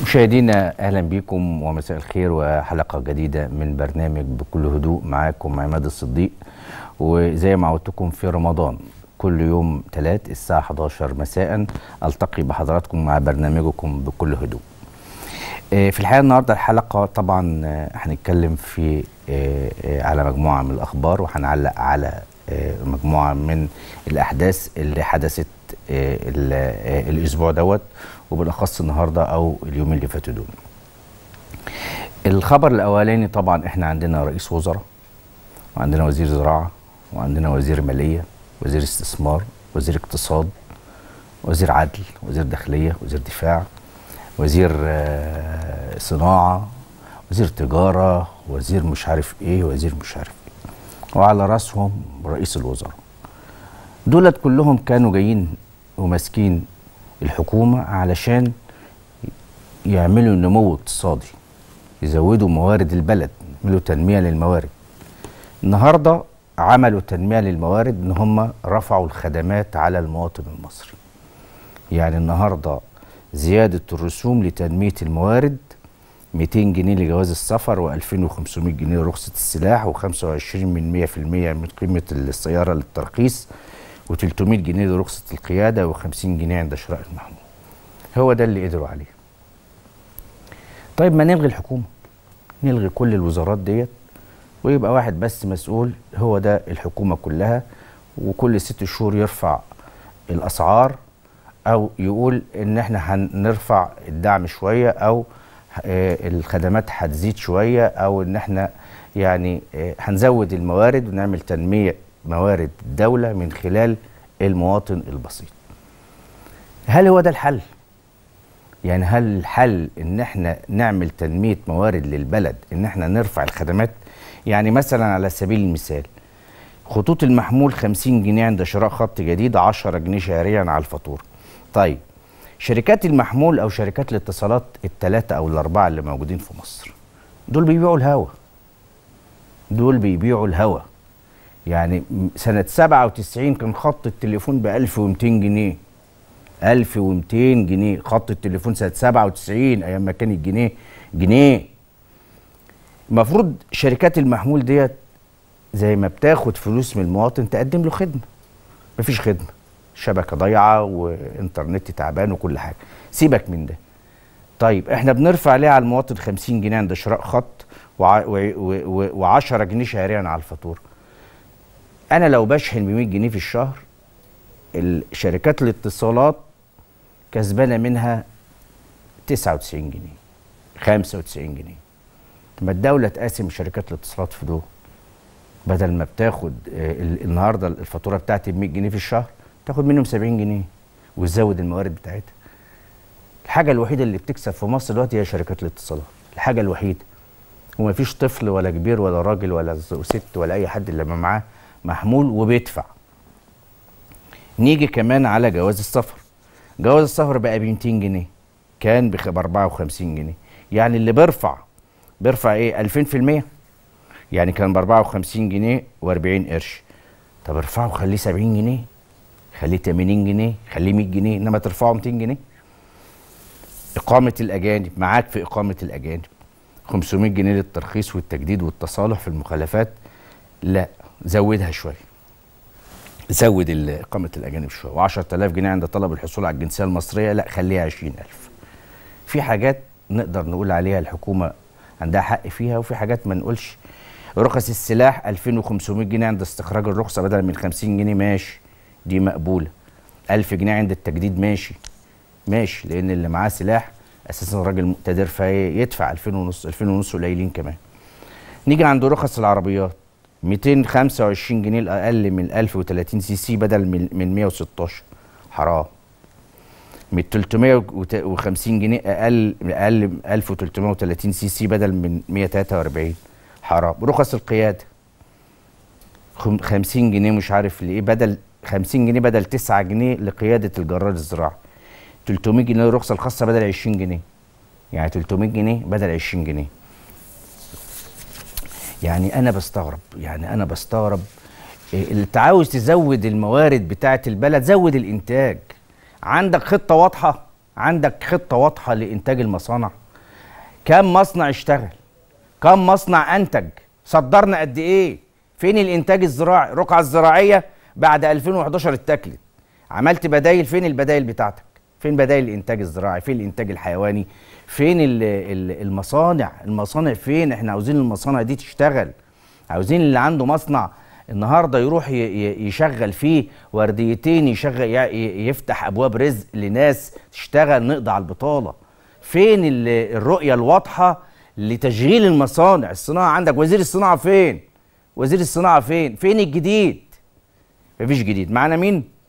مشاهدينا اهلا بكم ومساء الخير وحلقه جديده من برنامج بكل هدوء معاكم عماد الصديق وزي ما عودتكم في رمضان كل يوم ثلاث الساعه 11 مساء التقي بحضراتكم مع برنامجكم بكل هدوء. آه، في الحقيقه النهارده الحلقه طبعا آه، هنتكلم في آه، آه، على مجموعه من الاخبار وهنعلق على آه، مجموعه من الاحداث اللي حدثت آه، ال- آه، الاسبوع دوت وبالاخص النهارده او اليومين اللي فاتوا دول. الخبر الاولاني طبعا احنا عندنا رئيس وزراء وعندنا وزير زراعه وعندنا وزير ماليه وزير استثمار وزير اقتصاد وزير عدل وزير داخليه وزير دفاع وزير آه، صناعه وزير تجاره وزير مش عارف ايه وزير مش عارف ايه وعلى راسهم رئيس الوزراء دولت كلهم كانوا جايين وماسكين الحكومه علشان يعملوا نمو اقتصادي يزودوا موارد البلد يعملوا تنميه للموارد النهارده عملوا تنميه للموارد ان هم رفعوا الخدمات على المواطن المصري يعني النهارده زياده الرسوم لتنميه الموارد 200 جنيه لجواز السفر و2500 جنيه لرخصه السلاح و25 من 100% من قيمه السياره للترخيص و300 جنيه لرخصه القياده و50 جنيه عند شراء المحمول هو ده اللي قدروا عليه طيب ما نلغي الحكومه نلغي كل الوزارات ديت ويبقى واحد بس مسؤول هو ده الحكومه كلها وكل ست شهور يرفع الاسعار او يقول ان احنا هنرفع الدعم شويه او آه، الخدمات هتزيد شويه او ان احنا يعني آه، هنزود الموارد ونعمل تنميه موارد الدوله من خلال المواطن البسيط. هل هو ده الحل؟ يعني هل الحل ان احنا نعمل تنميه موارد للبلد ان احنا نرفع الخدمات يعني مثلا على سبيل المثال خطوط المحمول 50 جنيه عند شراء خط جديد 10 جنيه شهريا على الفاتوره طيب شركات المحمول او شركات الاتصالات الثلاثه او الاربعه اللي موجودين في مصر دول بيبيعوا الهوا دول بيبيعوا الهوا يعني م- سنه 97 كان خط التليفون ب 1200 جنيه 1200 جنيه خط التليفون سنه 97 ايام ما كان الجنيه جنيه المفروض شركات المحمول ديت زي ما بتاخد فلوس من المواطن تقدم له خدمه مفيش خدمه شبكه ضايعه وانترنت تعبان وكل حاجه سيبك من ده طيب احنا بنرفع ليه على المواطن 50 جنيه عند شراء خط و10 جنيه شهريا على الفاتوره انا لو بشحن ب 100 جنيه في الشهر الشركات الاتصالات كسبانه منها 99 جنيه 95 جنيه ما الدوله تقاسم شركات الاتصالات في دول بدل ما بتاخد آه، ال- النهارده الفاتوره بتاعتي ب 100 جنيه في الشهر تاخد منهم 70 جنيه وتزود الموارد بتاعتها الحاجه الوحيده اللي بتكسب في مصر دلوقتي هي شركات الاتصالات الحاجه الوحيده ومفيش طفل ولا كبير ولا راجل ولا ز- ست ولا اي حد اللي معاه محمول وبيدفع نيجي كمان على جواز السفر جواز السفر بقى ب 200 جنيه كان ب 54 جنيه يعني اللي بيرفع بيرفع ايه 2000% يعني كان ب 54 جنيه و40 قرش طب ارفعه خليه 70 جنيه خليه 80 جنيه خليه 100 جنيه انما ترفعه 200 جنيه إقامة الأجانب معاك في إقامة الأجانب 500 جنيه للترخيص والتجديد والتصالح في المخالفات لا زودها شوية زود ال- إقامة الأجانب شوية و10000 جنيه عند طلب الحصول على الجنسية المصرية لا خليها 20000 في حاجات نقدر نقول عليها الحكومة عندها حق فيها وفي حاجات ما نقولش رخص السلاح 2500 جنيه عند استخراج الرخصة بدل من 50 جنيه ماشي دي مقبولة 1000 جنيه عند التجديد ماشي ماشي لان اللي معاه سلاح اساسا راجل مقتدر فيدفع 2000 ونص 2000 ونص قليلين كمان نيجي عند رخص العربيات 225 جنيه الاقل من 1030 سي سي بدل من من 116 حرام من 350 جنيه اقل اقل من 1330 سي سي بدل من 143 حرام رخص القياده خم- 50 جنيه مش عارف لايه بدل 50 جنيه بدل 9 جنيه لقياده الجرار الزراعي 300 جنيه الرخصه الخاصه بدل 20 جنيه يعني 300 جنيه بدل 20 جنيه يعني انا بستغرب يعني انا بستغرب إيه، انت عاوز تزود الموارد بتاعه البلد زود الانتاج عندك خطه واضحه عندك خطه واضحه لانتاج المصانع كم مصنع اشتغل كم مصنع انتج صدرنا قد ايه فين الانتاج الزراعي الرقعه الزراعيه بعد 2011 اتاكلت عملت بدايل فين البدايل بتاعتك فين بدايل الانتاج الزراعي فين الانتاج الحيواني فين ال ال المصانع المصانع فين احنا عاوزين المصانع دي تشتغل عاوزين اللي عنده مصنع النهارده يروح يشغل فيه ورديتين يشغل يفتح ابواب رزق لناس تشتغل نقضي على البطاله فين الرؤيه الواضحه لتشغيل المصانع الصناعه عندك وزير الصناعه فين وزير الصناعه فين فين الجديد مفيش جديد معانا مين